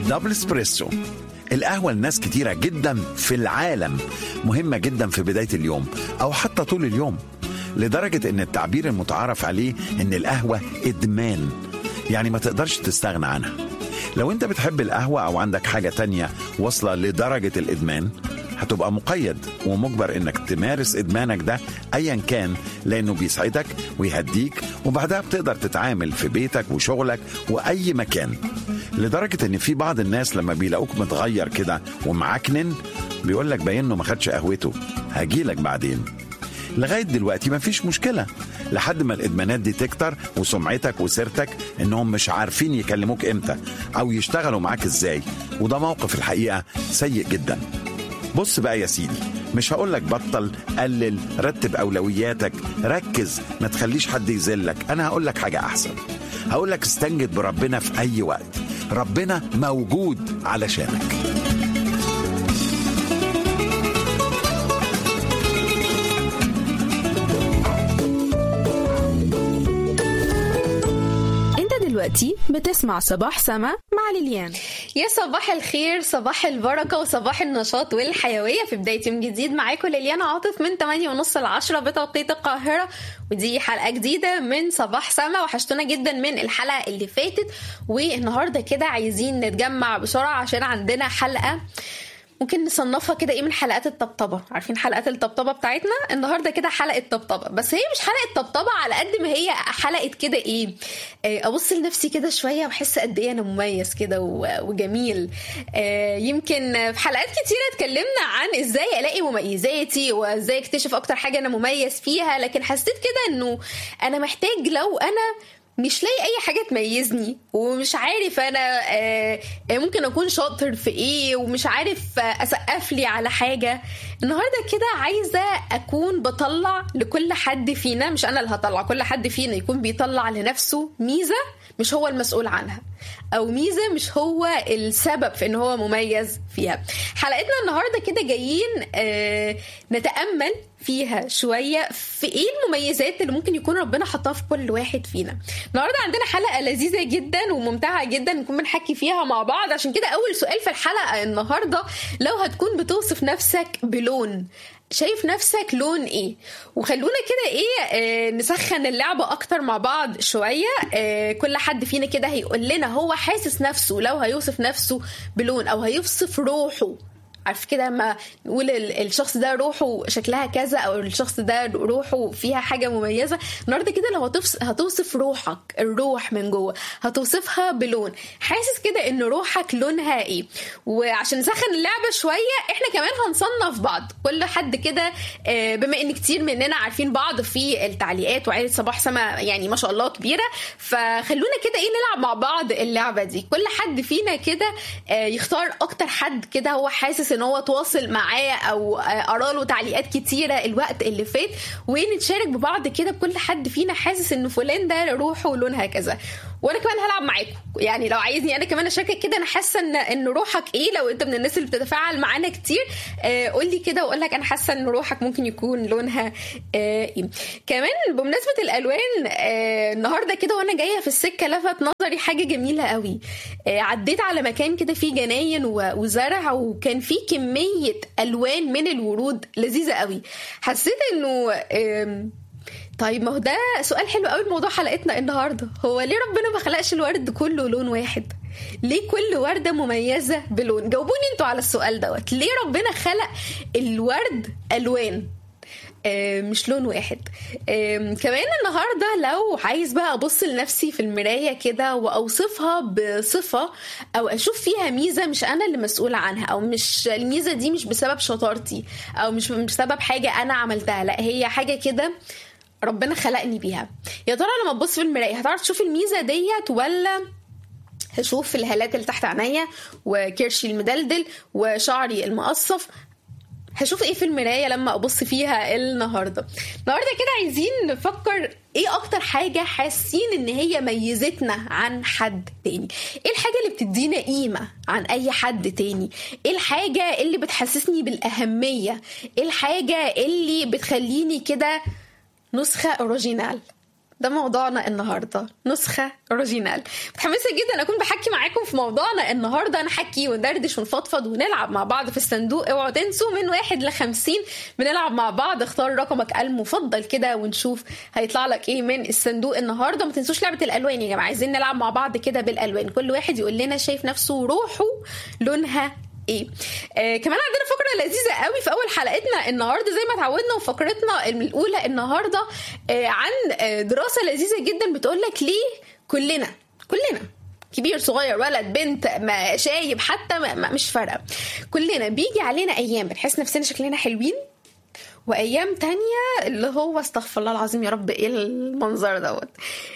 دبل اسبريسو القهوة لناس كتيرة جدا في العالم مهمة جدا في بداية اليوم أو حتى طول اليوم لدرجة إن التعبير المتعارف عليه إن القهوة إدمان يعني ما تقدرش تستغنى عنها لو أنت بتحب القهوة أو عندك حاجة تانية واصلة لدرجة الإدمان هتبقى مقيد ومجبر انك تمارس ادمانك ده ايا كان لانه بيسعدك ويهديك وبعدها بتقدر تتعامل في بيتك وشغلك واي مكان لدرجه ان في بعض الناس لما بيلاقوك متغير كده ومعكنن بيقول لك باين انه ما خدش قهوته هجيلك بعدين لغايه دلوقتي مفيش مشكله لحد ما الادمانات دي تكتر وسمعتك وسيرتك انهم مش عارفين يكلموك امتى او يشتغلوا معاك ازاي وده موقف الحقيقه سيء جدا بص بقى يا سيدي مش هقولك بطل قلل رتب اولوياتك ركز ما تخليش حد يذلك انا هقولك حاجه احسن هقولك استنجد بربنا في اي وقت ربنا موجود علشانك انت دلوقتي بتسمع صباح سما مع ليليان يا صباح الخير صباح البركة وصباح النشاط والحيوية في بداية يوم جديد معاكم ليليان عاطف من 8 ونص ل 10 بتوقيت القاهرة ودي حلقة جديدة من صباح سما وحشتونا جدا من الحلقة اللي فاتت والنهاردة كده عايزين نتجمع بسرعة عشان عندنا حلقة ممكن نصنفها كده ايه من حلقات الطبطبه عارفين حلقات الطبطبه بتاعتنا النهارده كده حلقه طبطبه بس هي مش حلقه طبطبه على قد ما هي حلقه كده ايه آه، ابص لنفسي كده شويه واحس قد ايه انا مميز كده و- وجميل آه، يمكن في حلقات كتيره اتكلمنا عن ازاي الاقي مميزاتي وازاي اكتشف اكتر حاجه انا مميز فيها لكن حسيت كده انه انا محتاج لو انا مش لاقي اي حاجه تميزني ومش عارف انا آه، آه، ممكن اكون شاطر في ايه ومش عارف آه، اسقف لي على حاجه النهارده كده عايزه اكون بطلع لكل حد فينا مش انا اللي هطلع كل حد فينا يكون بيطلع لنفسه ميزه مش هو المسؤول عنها او ميزه مش هو السبب في ان هو مميز فيها حلقتنا النهارده كده جايين آه، نتامل فيها شويه في ايه المميزات اللي ممكن يكون ربنا حطها في كل واحد فينا النهارده عندنا حلقه لذيذه جدا وممتعه جدا نكون بنحكي فيها مع بعض عشان كده اول سؤال في الحلقه النهارده لو هتكون بتوصف نفسك بلون شايف نفسك لون ايه وخلونا كده ايه آه نسخن اللعبة اكتر مع بعض شوية آه كل حد فينا كده هيقول لنا هو حاسس نفسه لو هيوصف نفسه بلون او هيوصف روحه عارف كده لما نقول ال- الشخص ده روحه شكلها كذا او الشخص ده روحه فيها حاجه مميزه النهارده كده لو هتوصف, هتوصف روحك الروح من جوه هتوصفها بلون حاسس كده ان روحك لونها ايه وعشان نسخن اللعبه شويه احنا كمان هنصنف بعض كل حد كده آه، بما ان كتير مننا عارفين بعض في التعليقات وعيله صباح سما يعني ما شاء الله كبيره فخلونا كده ايه نلعب مع بعض اللعبه دي كل حد فينا كده آه، يختار اكتر حد كده هو حاسس ان هو تواصل معاه او آه، قرا له تعليقات كتيره الوقت اللي فات ونتشارك ببعض كده بكل حد فينا حاسس ان فلان ده روحه لونها كذا وانا كمان هلعب معاكم يعني لو عايزني انا كمان اشاركك كده انا حاسه ان ان روحك ايه لو انت من الناس اللي بتتفاعل معانا كتير آه قول لي كده واقول لك انا حاسه ان روحك ممكن يكون لونها آه ايه كمان بمناسبه الالوان آه النهارده كده وانا جايه في السكه لفت نظري حاجه جميله قوي آه عديت على مكان كده فيه جناين و- وزرع وكان فيه كميه الوان من الورود لذيذه قوي حسيت انه آم، طيب ما هو ده سؤال حلو قوي الموضوع حلقتنا النهارده هو ليه ربنا ما خلقش الورد كله لون واحد ليه كل ورده مميزه بلون جاوبوني انتوا على السؤال دوت ليه ربنا خلق الورد الوان آه، مش لون واحد آم، كمان النهارده لو عايز بقى ابص لنفسي في المرايه كده واوصفها بصفه او اشوف فيها ميزه مش انا اللي مسؤوله عنها او مش الميزه دي مش بسبب شطارتي او مش مش بسبب حاجه انا عملتها لا هي حاجه كده ربنا خلقني بيها يا ترى لما تبص في المرايه هتعرف تشوف الميزه ديت ولا هشوف الهالات اللي تحت عينيا وكرشي المدلدل وشعري المقصف هشوف ايه في المرايه لما ابص فيها النهارده النهارده كده عايزين نفكر ايه اكتر حاجه حاسين ان هي ميزتنا عن حد تاني ايه الحاجه اللي بتدينا قيمه عن اي حد تاني ايه الحاجه اللي بتحسسني بالاهميه ايه الحاجه اللي بتخليني كده نسخه اوريجينال ده موضوعنا النهارده نسخه اوريجينال متحمسه جدا اكون بحكي معاكم في موضوعنا النهارده نحكي وندردش ونفضفض ونلعب مع بعض في الصندوق اوعوا تنسوا من واحد لخمسين بنلعب مع بعض اختار رقمك المفضل كده ونشوف هيطلع لك ايه من الصندوق النهارده ما تنسوش لعبه الالوان يا جماعه عايزين نلعب مع بعض كده بالالوان كل واحد يقول لنا شايف نفسه روحه لونها ايه آه كمان عندنا فقره لذيذه قوي في اول حلقتنا النهارده زي ما اتعودنا وفقرتنا الاولى النهارده آه عن آه دراسه لذيذه جدا بتقول لك ليه كلنا كلنا كبير صغير ولد بنت ما شايب حتى ما ما مش فارقه كلنا بيجي علينا ايام بنحس نفسنا شكلنا حلوين وايام تانية اللي هو استغفر الله العظيم يا رب ايه المنظر دوت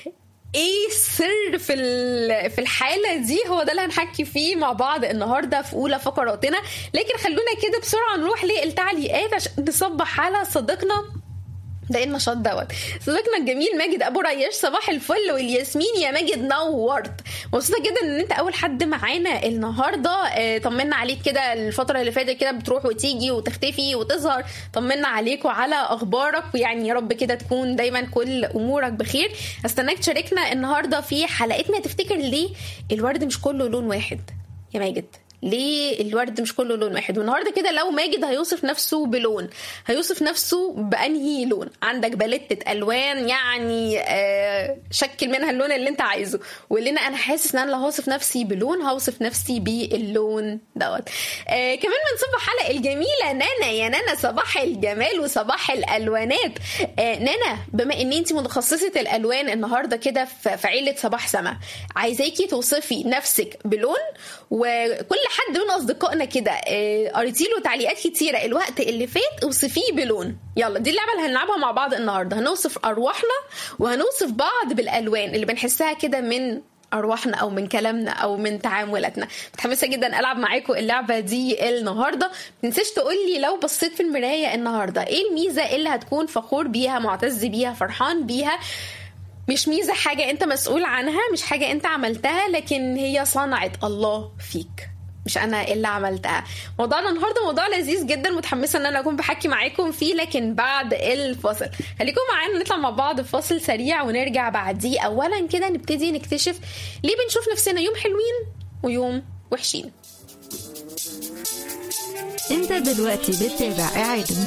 ايه السر في في الحاله دي هو ده اللي هنحكي فيه مع بعض النهارده في اولى فقراتنا لكن خلونا كده بسرعه نروح للتعليقات عشان نصبح على صديقنا ده ايه النشاط دوت صديقنا الجميل ماجد ابو رياش صباح الفل والياسمين يا ماجد نورت مبسوطه جدا ان انت اول حد معانا النهارده اه طمنا عليك كده الفتره اللي فاتت كده بتروح وتيجي وتختفي وتظهر طمنا عليك وعلى اخبارك ويعني يا رب كده تكون دايما كل امورك بخير استناك تشاركنا النهارده في حلقتنا تفتكر ليه الورد مش كله لون واحد يا ماجد ليه الورد مش كله لون واحد والنهارده كده لو ماجد هيوصف نفسه بلون هيوصف نفسه بانهي لون عندك باليتة الوان يعني آه شكل منها اللون اللي انت عايزه واللي انا حاسس ان انا لو هوصف نفسي بلون هوصف نفسي باللون دوت آه كمان بنصب حلقه الجميله نانا يا نانا صباح الجمال وصباح الالوانات آه نانا بما ان انت متخصصه الالوان النهارده كده في عيله صباح سما عايزاكي توصفي نفسك بلون وكل حد من اصدقائنا كده قريتي له تعليقات كتيره الوقت اللي فات اوصفيه بلون يلا دي اللعبه اللي هنلعبها مع بعض النهارده هنوصف ارواحنا وهنوصف بعض بالالوان اللي بنحسها كده من ارواحنا او من كلامنا او من تعاملاتنا متحمسه جدا العب معاكم اللعبه دي النهارده ما تنساش تقول لي لو بصيت في المرايه النهارده ايه الميزه اللي هتكون فخور بيها معتز بيها فرحان بيها مش ميزه حاجه انت مسؤول عنها مش حاجه انت عملتها لكن هي صنعت الله فيك مش انا اللي عملتها موضوعنا النهارده موضوع لذيذ جدا متحمسه ان انا اكون بحكي معاكم فيه لكن بعد الفاصل خليكم معانا نطلع مع بعض في فاصل سريع ونرجع بعديه اولا كده نبتدي نكتشف ليه بنشوف نفسنا يوم حلوين ويوم وحشين انت دلوقتي بتتابع اعادة